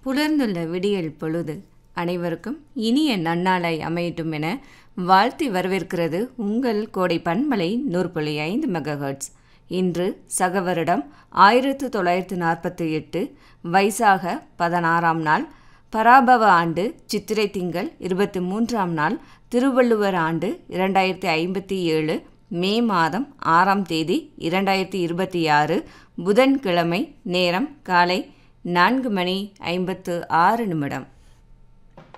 புலர்ந்துள்ள விடியல் பொழுது அனைவருக்கும் இனிய நன்னாளாய் அமையட்டும் என வாழ்த்தி வரவேற்கிறது உங்கள் கோடை பண்பலை நூற்புள்ளி ஐந்து மெகாஹெர்ட்ஸ் இன்று சக வருடம் ஆயிரத்து தொள்ளாயிரத்து நாற்பத்தி எட்டு வைசாக பதினாறாம் நாள் பராபவ ஆண்டு சித்திரை திங்கள் இருபத்தி மூன்றாம் நாள் திருவள்ளுவர் ஆண்டு இரண்டாயிரத்தி ஐம்பத்தி ஏழு மே மாதம் ஆறாம் தேதி இரண்டாயிரத்தி இருபத்தி ஆறு புதன்கிழமை நேரம் காலை நான்கு மணி ஐம்பத்து ஆறு நிமிடம்